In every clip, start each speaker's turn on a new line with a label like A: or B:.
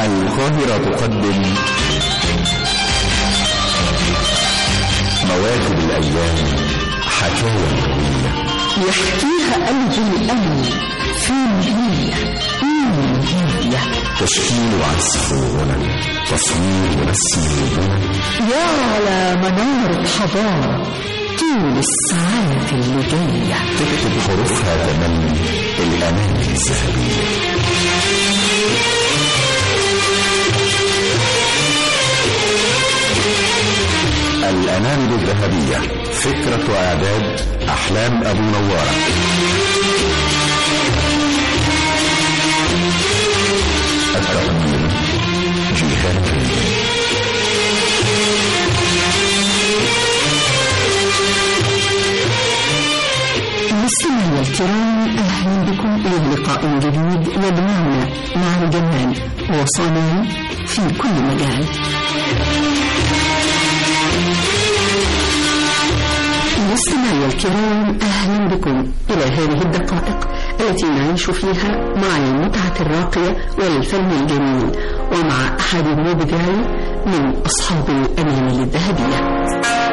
A: القاهرة تقدم مواكب الأيام حكاية قوية
B: يحكيها قلبي الأمل فين هي مين هي
A: تشكيل وعزف وغنى تصوير ورسم وبنى
B: يا على منارة حضارة طول الساعات اللي جاية
A: تكتب حروفها تملي الأماني الذهبية الأنامل الذهبية فكرة وإعداد أحلام أبو نوارة التقديم جيهان كريم
B: مستمعي الكرام أهلا بكم إلى لقاء جديد يجمعنا مع الجمال وصنع في كل مجال مستمعي الكرام أهلا بكم إلى هذه الدقائق التي نعيش فيها مع المتعة الراقية والفن الجميل ومع أحد المبدعين من أصحاب الأماني الذهبية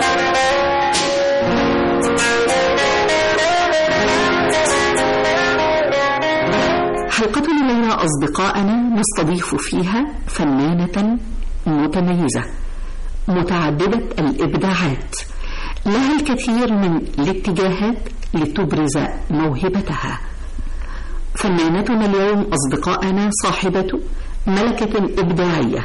B: حلقتنا الليلة أصدقائنا نستضيف فيها فنانة متميزة متعددة الإبداعات لها الكثير من الاتجاهات لتبرز موهبتها فنانتنا اليوم أصدقائنا صاحبة ملكة إبداعية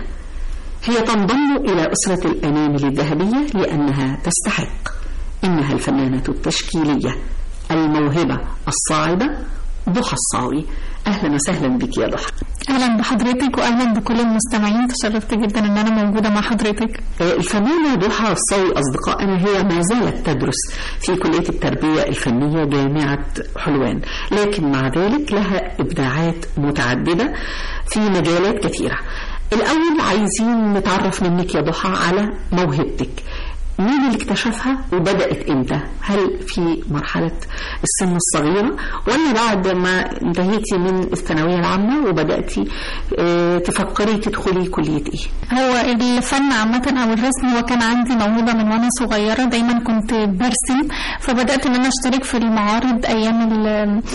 B: هي تنضم إلى أسرة الأنامل الذهبية لأنها تستحق إنها الفنانة التشكيلية الموهبة الصاعدة ضحى الصاوي أهلا وسهلا بك يا ضحى
C: اهلا بحضرتك واهلا بكل المستمعين تشرفت جدا ان انا موجوده مع حضرتك
B: الفنانة ضحى الصاوي أصدقائنا هي ما زالت تدرس في كلية التربية الفنية جامعة حلوان لكن مع ذلك لها إبداعات متعددة في مجالات كثيرة الأول عايزين نتعرف منك يا ضحى على موهبتك مين اللي اكتشفها وبدأت امتى؟ هل في مرحلة السن الصغيرة ولا بعد ما انتهيتي من الثانوية العامة وبدأتي اه تفكري تدخلي كلية ايه؟
C: هو الفن عامه او الرسم هو كان عندي موهبه من وانا صغيره دايما كنت برسم فبدات ان انا اشترك في المعارض ايام ال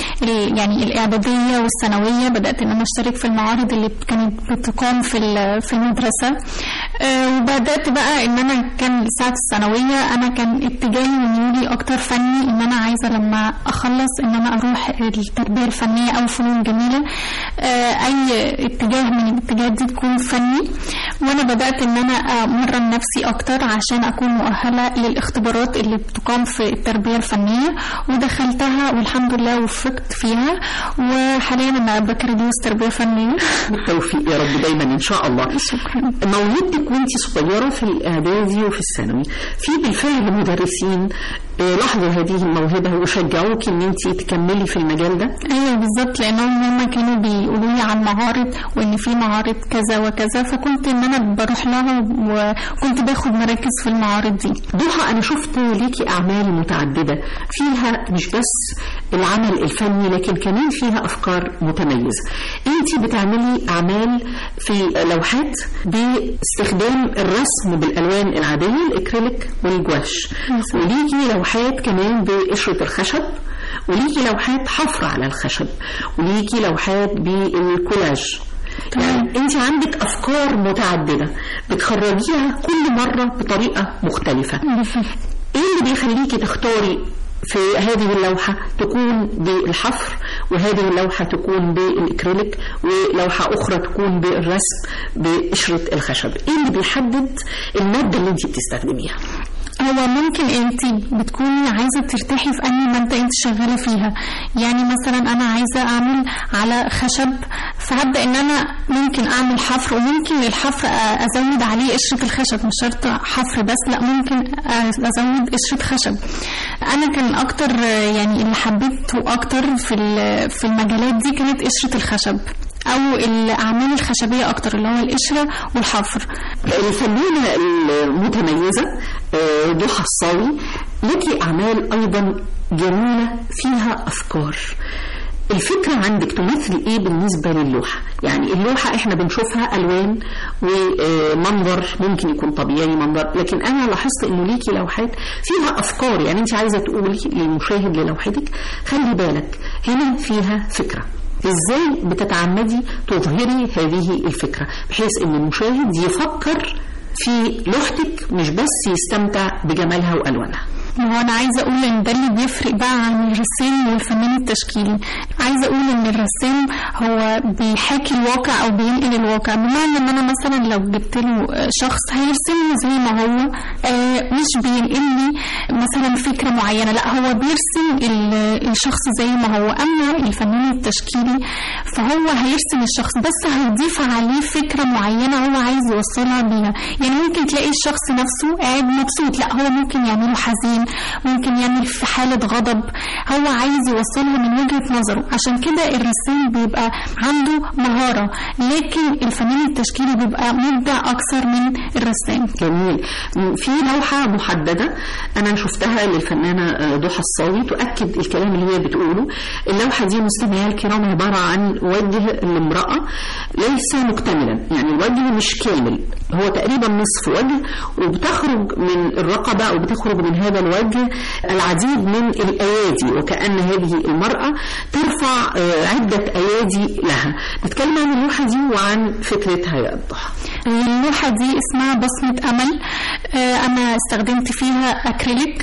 C: ال يعني الاعداديه والثانويه بدات ان انا اشترك في المعارض اللي كانت بتقام في ال- في المدرسه آه، وبدات بقى ان انا كان ساعه الثانويه انا كان اتجاهي وميولي اكتر فني ان انا عايزه لما اخلص ان انا اروح التربيه الفنيه او فنون جميله آه، اي اتجاه من الاتجاهات دي تكون فني وانا بدات ان انا امرن نفسي اكتر عشان اكون مؤهله للاختبارات اللي بتقام في التربيه الفنيه ودخلتها والحمد لله وفقت فيها وحاليا انا بكالوريوس تربيه فنيه
B: بالتوفيق يا رب دايما ان شاء الله
C: شكرا
B: موهبتك وانت صغيرة في الإعدادي وفي الثانوي في بالفعل مدرسين آه، لاحظوا هذه الموهبة وشجعوك ان انت تكملي في المجال ده
C: ايوه بالظبط لانهم هم كانوا بيقولوا لي عن معارض وان في معارض كذا وكذا فكنت ان انا بروح لها وكنت باخد مراكز في المعارض دي
B: ضحى أنا شفت ليكي أعمال متعددة فيها مش بس العمل الفني لكن كمان فيها أفكار متميزة أنت بتعملي أعمال في لوحات باستخدام الرسم بالألوان العادية الإكريليك والجواش وليكي لوحات كمان بقشرة الخشب وليكي لوحات حفر على الخشب وليكي لوحات بالكولاج يعني انت عندك افكار متعدده بتخرجيها كل مره بطريقه مختلفه ايه اللي بيخليكي تختاري في هذه اللوحة تكون بالحفر وهذه اللوحة تكون بالإكريليك ولوحة أخرى تكون بالرسم بقشرة الخشب إيه اللي بيحدد المادة اللي أنت بتستخدميها
C: هو ممكن انت بتكوني عايزه ترتاحي في انهي ماده انت شغاله فيها يعني مثلا انا عايزه اعمل على خشب فهبدا ان انا ممكن اعمل حفر وممكن الحفر أ- ازود عليه قشره الخشب مش شرط حفر بس لا ممكن أ- ازود قشره خشب انا كان اكتر يعني اللي حبيته اكتر في ال- في المجالات دي كانت قشره الخشب او الاعمال الخشبيه اكتر اللي هو القشره والحفر
B: الفنانة المتميزة آه، ضحى الصاوي لك أعمال أيضا جميلة فيها أفكار الفكرة عندك تمثل ايه بالنسبة للوحة يعني اللوحة احنا بنشوفها الوان ومنظر ممكن يكون طبيعي منظر لكن انا لاحظت انه ليكي لوحات فيها افكار يعني انت عايزة تقولي للمشاهد للوحتك خلي بالك هنا فيها فكرة ازاي بتتعمدي تظهري هذه الفكرة بحيث ان المشاهد يفكر في لوحتك مش بس يستمتع بجمالها والوانها
C: ما هو انا عايزه اقول ان ده اللي بيفرق بقى عن الرسام والفنان التشكيلي عايزه اقول ان الرسام هو بيحاكي الواقع او بينقل الواقع بمعنى ان انا مثلا لو جبت له شخص هيرسمني زي ما هو آه مش بينقل لي مثلا فكره معينه لا هو بيرسم الشخص زي ما هو اما الفنان التشكيلي فهو هيرسم الشخص بس هيضيف عليه فكره معينه هو عايز يوصلها بيها يعني ممكن تلاقي الشخص نفسه قاعد مبسوط لا هو ممكن يعمله حزين ممكن يعمل في حالة غضب هو عايز يوصلها من وجهة نظره عشان كده الرسام بيبقى عنده مهارة لكن الفنان التشكيلي بيبقى مبدع أكثر من الرسام
B: جميل في لوحة محددة أنا شفتها للفنانة ضحى الصاوي تؤكد الكلام اللي هي بتقوله اللوحة دي مستمعي الكرام عبارة عن وجه لامرأة ليس مكتملا يعني الوجه مش كامل هو تقريبا نصف وجه وبتخرج من الرقبة أو بتخرج من هذا الوجه العديد من الأيادي وكأن هذه المرأة ترفع عدة أيادي لها نتكلم عن اللوحة دي وعن فكرتها يا ضحى
C: اللوحة دي اسمها بصمة أمل أنا استخدمت فيها أكريليك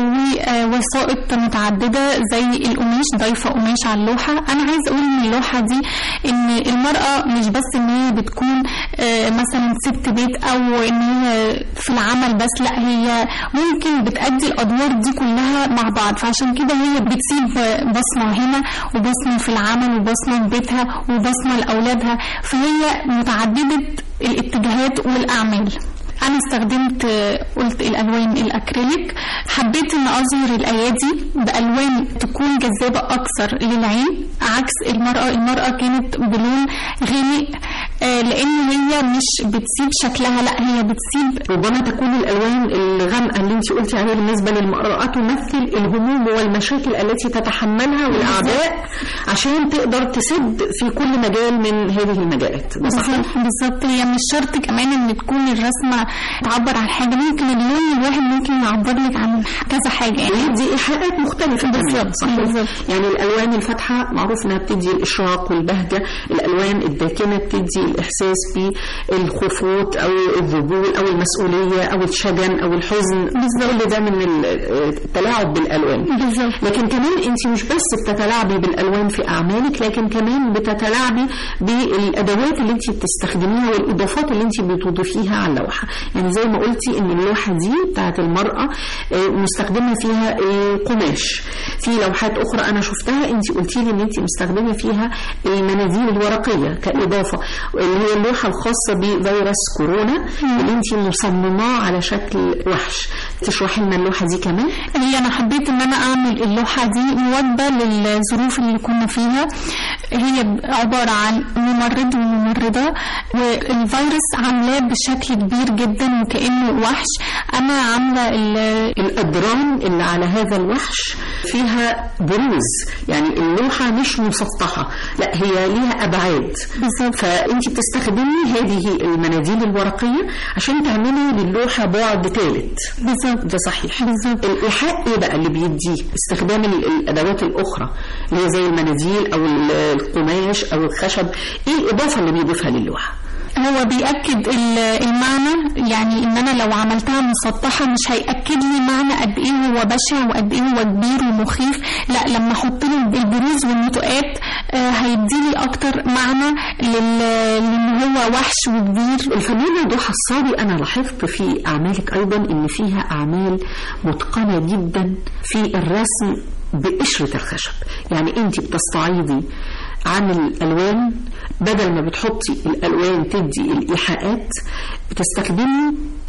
C: ووسائط متعددة زي القماش ضايفة قماش على اللوحة أنا عايز أقول من اللوحة دي إن المرأة مش بس إن هي بتكون مثلا ست بيت أو إن هي في العمل بس لا هي ممكن بتأدي الأدوار دي كلها مع بعض فعشان كده هي بتسيب بصمة هنا وبصمة في العمل وبصمة في بيتها وبصمة لأولادها فهي متعددة الاتجاهات والأعمال انا استخدمت قلت الالوان الاكريليك حبيت ان اظهر الايادي بالوان تكون جذابه اكثر للعين عكس المراه المراه كانت بلون غامق لان هي مش بتسيب شكلها لا هي بتسيب
B: ربما تكون الالوان الغامقه اللي انت قلتي عليها بالنسبه للمراه تمثل الهموم والمشاكل التي تتحملها والاعباء عشان تقدر تسد في كل مجال من هذه المجالات
C: بالظبط هي مش شرط كمان ان تكون الرسمه تعبر عن حاجه ممكن اللون الواحد ممكن يعبر لك عن كذا حاجه
B: يعني دي ايحاءات مختلفه
C: بالظبط
B: بالظبط يعني الالوان الفاتحه معروف انها بتدي الاشراق والبهجه الالوان الداكنه بتدي الاحساس بالخفوت او الذبول او المسؤوليه او الشجن او الحزن كل ده من التلاعب بالالوان
C: بالظبط
B: لكن كمان انت مش بس بتتلاعبي بالالوان في اعمالك لكن كمان بتتلاعبي بالادوات اللي انت بتستخدميها والاضافات اللي انت بتضيفيها على اللوحه يعني زي ما قلتي ان اللوحه دي بتاعت المراه مستخدمه فيها قماش في لوحات اخرى انا شفتها انت قلتي لي ان انت مستخدمه فيها المناديل الورقيه كاضافه اللي هي اللوحه الخاصه بفيروس كورونا اللي انت مصمماه على شكل وحش تشرحي لنا اللوحه دي كمان
C: هي انا حبيت ان انا اعمل اللوحه دي مواكبه للظروف اللي كنا فيها هي عباره عن ممرض وممرضه والفيروس عاملاه بشكل كبير جدا وكانه وحش انا عامله
B: الادران اللي على هذا الوحش فيها بروز يعني اللوحه مش مسطحه لا هي ليها ابعاد
C: بالظبط
B: فانت بتستخدمي هذه المناديل الورقيه عشان تعملي للوحه بعد ثالث
C: بالظبط
B: ده صحيح
C: بالظبط
B: الايحاء ايه بقى اللي بيديه استخدام الادوات الاخرى اللي هي زي المناديل او القماش او الخشب ايه الاضافه اللي بيضيفها للوحه
C: هو بيأكد المعنى يعني ان انا لو عملتها مسطحة مش هيأكد لي معنى قد ايه هو بشع وقد ايه هو كبير ومخيف لا لما احط له البروز والنتوءات هيديلي اكتر معنى لان هو وحش وكبير
B: الفنانة ضحى الصاوي انا لاحظت في اعمالك ايضا ان فيها اعمال متقنة جدا في الرسم بقشرة الخشب يعني انت بتستعيضي عامل الالوان بدل ما بتحطي الالوان تدي الايحاءات بتستخدمي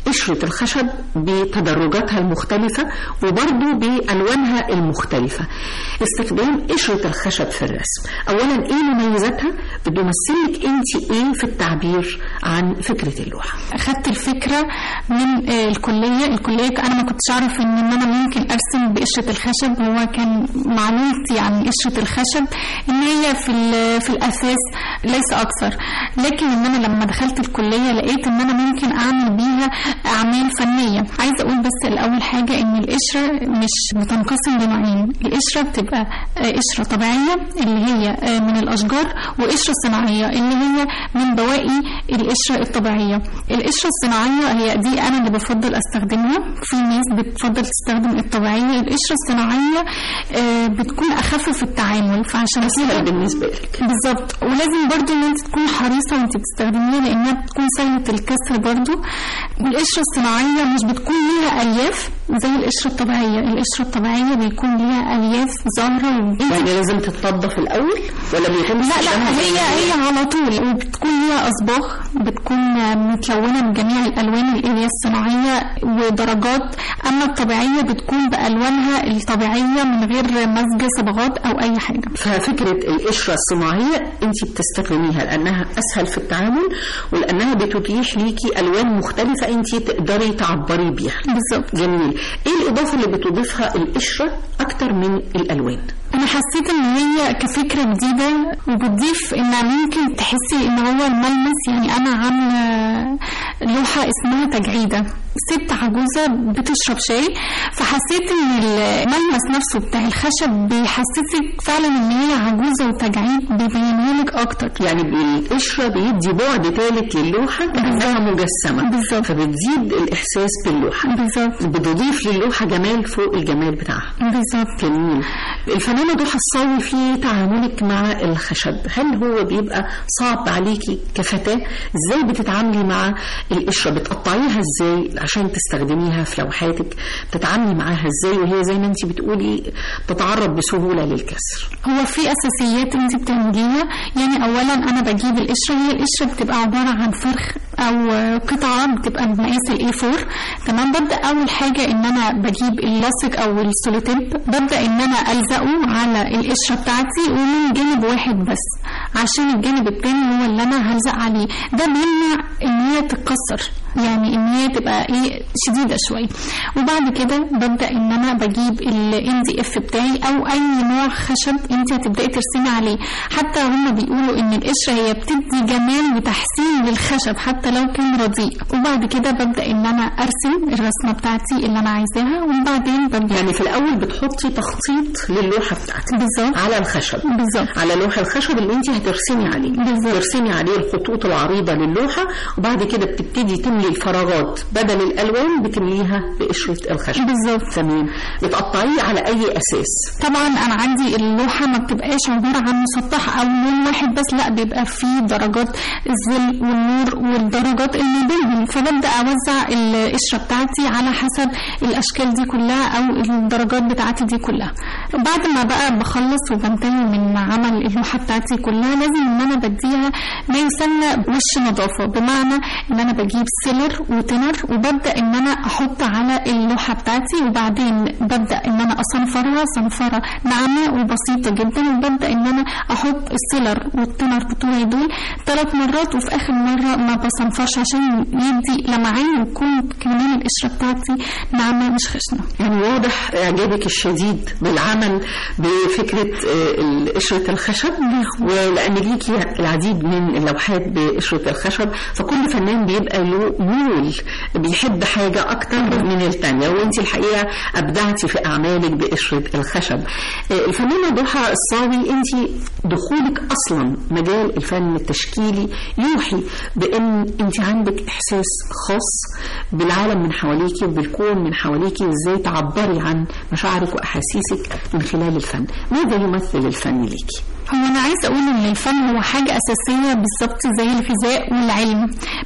B: قشرة الخشب بتدرجاتها المختلفة وبرضه بألوانها المختلفة استخدام قشرة الخشب في الرسم أولا إيه مميزاتها بتمثلك أنت إيه في التعبير عن فكرة اللوحة
C: خدت الفكرة من آه، الكلية الكلية أنا ما كنتش أعرف إن أنا ممكن أرسم بقشرة الخشب هو كان معلومتي عن قشرة الخشب إن هي في ال- في الأساس ليس أكثر لكن إن أنا لما دخلت الكلية لقيت إن أنا ممكن أعمل بيها أعمال فنية عايزة أقول بس الأول حاجة إن القشرة مش بتنقسم لنوعين القشرة بتبقى آه، قشرة طبيعية اللي هي آه، من الأشجار وقشرة صناعية اللي هي من بواقي القشرة الطبيعية القشرة الصناعية هي دي أنا اللي بفضل أستخدمها في ناس بتفضل تستخدم الطبيعية القشرة الصناعية آه، بتكون أخف في التعامل فعشان
B: أسهل
C: كده
B: بالنسبة لك
C: بالظبط ولازم برضو ان انت تكون حريصه وانت بتستخدميها لانها بتكون سهله الكسر برضو والقشره الصناعيه مش بتكون ليها الياف زي القشره الطبيعيه القشره الطبيعيه بيكون ليها الياف ظاهره وانت
B: يعني لازم تتنضف الأول ولا بيتم
C: لا لا
B: استخدامها
C: هي
B: زي ما
C: هي على طول وبتكون ليها اصباغ بتكون متلونه بجميع الالوان اللي هي الصناعيه ودرجات اما الطبيعيه بتكون بالوانها الطبيعيه من غير مزج صبغات او اي حاجه
B: ففكرة القشرة الصناعية انت بتستخدميها لانها اسهل في التعامل ولانها بتتيح ليكي الوان مختلفة انت تقدري تعبري بيها
C: بالظبط
B: جميل ايه الاضافة اللي بتضيفها القشرة اكتر من الالوان
C: انا حسيت ان هي كفكره جديده وبتضيف انها ممكن تحسي ان هو الملمس يعني انا عامله لوحه اسمها تجعيده ست عجوزه بتشرب شاي فحسيت ان الملمس نفسه بتاع الخشب بيحسسك فعلا ان هي عجوزه وتجعيد بيبينها لك اكتر
B: يعني القشرة بيدي بعد ثالث للوحة كأنها مجسمة
C: بالظبط.
B: فبتزيد الإحساس باللوحة
C: بالظبط
B: بتضيف للوحة جمال فوق الجمال بتاعها
C: بالظبط
B: جميل الفنانة ضحى الصاوي في تعاملك مع الخشب هل هو بيبقى صعب عليكي كفتاة ازاي بتتعاملي مع القشرة بتقطعيها ازاي عشان تستخدميها في لوحاتك بتتعاملي معاها ازاي وهي زي ما انت بتقولي تتعرض بسهولة للكسر
C: هو في اساسيات انت بتعمليها يعني اولا انا بجيب القشره هي القشره بتبقى عباره عن فرخ او قطعه بتبقى بمقاس الاي 4 تمام ببدا اول حاجه ان انا بجيب اللاصق او السولوتيب ببدا ان انا الزقه على القشره بتاعتي ومن جانب واحد بس عشان الجانب التاني هو اللي انا هلزق عليه ده بيمنع ان هي تتكسر يعني ان هي تبقى ايه شديده شويه وبعد كده ببدا ان انا بجيب الان دي اف بتاعي او اي نوع خشب انت هتبداي ترسمي عليه حتى هم بيقولوا ان القشره هي بتدي جمال وتحسين للخشب حتى لو كان رديء وبعد كده ببدا ان انا ارسم الرسمه بتاعتي اللي انا عايزاها وبعدين ببدا
B: يعني في الأول بتحطي تخطيط للوحة بتاعتك
C: بالظبط
B: على الخشب
C: بالظبط
B: على لوح الخشب اللي انت هترسمي عليه
C: بالظبط.
B: ترسمي عليه الخطوط العريضة للوحة وبعد كده بتبتدي تملي الفراغات بدل الألوان بتمليها بقشرة الخشب
C: بالظبط
B: تمام بتقطعيه على أي أساس
C: طبعا انا عندي اللوحه ما بتبقاش عباره عن مسطح او لون واحد بس لا بيبقى فيه درجات الظل والنور والدرجات اللي بينهم فببدا اوزع القشره بتاعتي على حسب الاشكال دي كلها او الدرجات بتاعتي دي كلها بعد ما بقى بخلص وبنتهي من عمل اللوحه بتاعتي كلها لازم ان انا بديها ما يسمى وش نظافه بمعنى ان انا بجيب سيلر وتنر وببدا ان انا احط على اللوحه بتاعتي وبعدين ببدا ان انا اصنفرها صنفره ناعمه وبسيطه جدا وببدا ان انا احط السيلر والتنر بتوعي دول ثلاث مرات وفي اخر مره ما بصنفرش عشان يدي لمعان ويكون كمان القشره بتاعتي ناعمه مش خشنه
B: يعني واضح إعجابك الشديد بالعمل بفكرة آه، قشرة الخشب ولأن ليكي العديد من اللوحات بقشرة الخشب فكل فنان بيبقى له ميول بيحب حاجة أكتر من التانية وأنت الحقيقة أبدعتي في أعمالك بقشرة الخشب آه، الفنانة ضحى الصاوي أنت دخولك أصلا مجال الفن التشكيلي يوحي بأن أنت عندك إحساس خاص بالعالم من حواليكي وبالكون من حواليكي وإزاي تعبري عن مشاعرك وأحاسيسك من خلال الفن ماذا يمثل الفن ليكي؟
C: هو انا عايزه اقول ان الفن هو حاجه اساسيه بالظبط زي الغذاء والعلم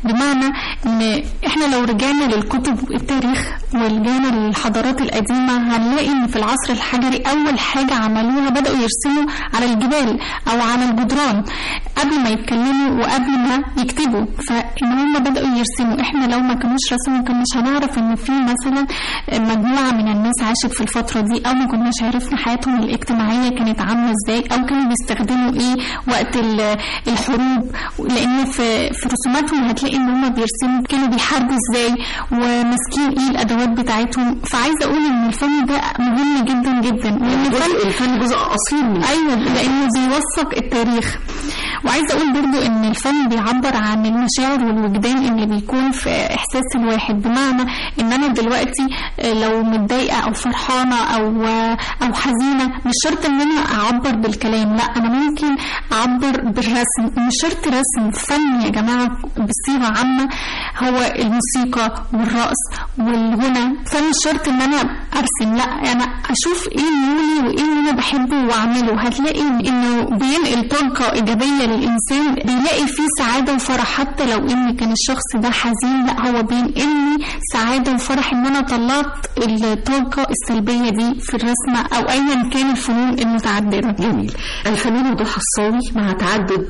C: بمعنى ان احنا لو رجعنا للكتب التاريخ ورجعنا للحضارات القديمة هنلاقي ان في العصر الحجري اول حاجة عملوها بدأوا يرسموا على الجبال او على الجدران قبل ما يتكلموا وقبل ما يكتبوا فان هم بدأوا يرسموا احنا لو ما كانوش رسموا ما كناش هنعرف ان في مثلا مجموعة من الناس عاشت في الفترة دي او ما كناش عرفنا حياتهم الاجتماعية كانت عاملة ازاي او كانوا بيستخدموا ايه وقت ال- الحروب لان في في رسوماتهم هتلاقي ان هم بيرسموا كانوا بيحاربوا ازاي وماسكين ايه الادوات بتاعتهم فعايزه اقول ان الفن ده مهم جدا جدا وان الفن
B: جزء الفن جزء اصيل من
C: ايوه لانه بيوثق التاريخ وعايزه اقول برضو ان الفن بيعبر عن المشاعر والوجدان اللي بيكون في احساس الواحد بمعنى ان انا دلوقتي آه، لو متضايقه او فرحانه او آه، او حزينه مش شرط ان انا اعبر بالكلام لا انا ممكن اعبر بالرسم مش شرط رسم فن يا جماعه بصيغه عامه هو الموسيقى والرقص والغنى فمش شرط ان انا ارسم لا انا اشوف ايه ميولي وايه اللي انا بحبه واعمله هتلاقي انه بينقل طاقه ايجابيه للانسان بيلاقي فيه سعاده وفرح حتى لو ان كان الشخص ده حزين لا هو بينقل لي سعاده وفرح ان انا طلعت الطاقه السلبيه دي في الرسمه او ايا كان الفنون المتعدده
B: جميل الفنانة ضحى الصاوي مع تعدد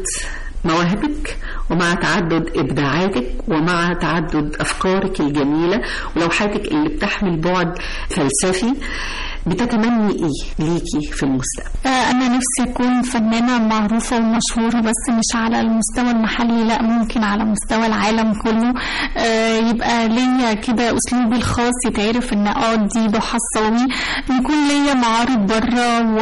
B: مواهبك ومع تعدد إبداعاتك ومع تعدد أفكارك الجميلة ولوحاتك اللي بتحمل بعد فلسفي بتتمني إيه ليكي في المستقبل
C: آه، أنا نفسي أكون فنانة معروفة ومشهورة بس مش على المستوى المحلي لا ممكن على مستوى العالم كله آه، يبقى ليا كده أسلوبي الخاص يتعرف إن اه دي ضحى الصاوي يكون ليا معارض بره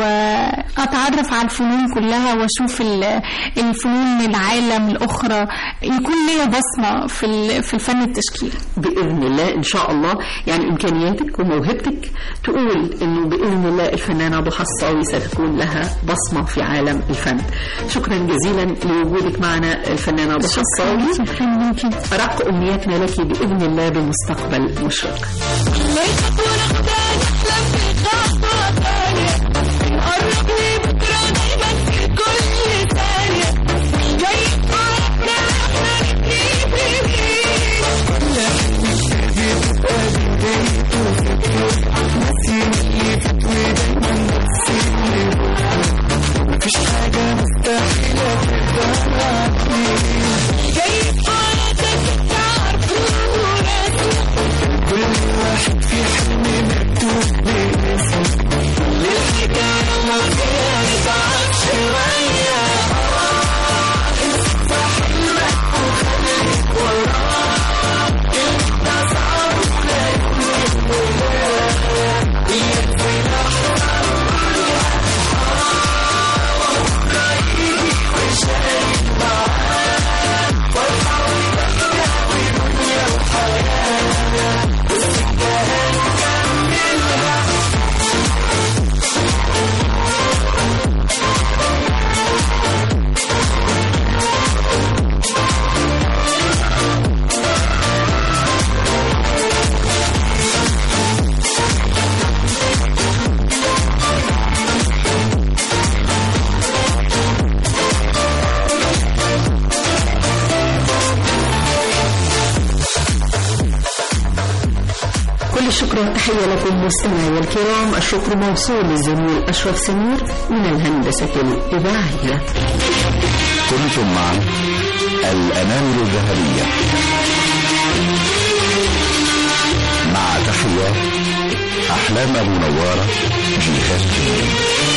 C: وأتعرف على الفنون كلها وأشوف ال- الفنون العالم الأخرى يكون ليا بصمة في ال- في الفن التشكيلي
B: بإذن الله إن شاء الله يعني إمكانياتك وموهبتك تقول إنه بإذن الله الفنانة ضحى الصاوي ستكون لها بصمة في عالم الفن شكرا جزيلا لوجودك معنا الفنانة ضحى الصاوي
C: شكرا ليكي
B: أرق أمنياتنا لك بإذن الله بمستقبل مشرق كل الشكر والتحية لكم مستمعي الكرام الشكر موصول للزميل أشرف سمير من الهندسة الإذاعية
A: كنتم مع الأنامل الذهبية مع تحية أحلام أبو نوارة جيهان كريم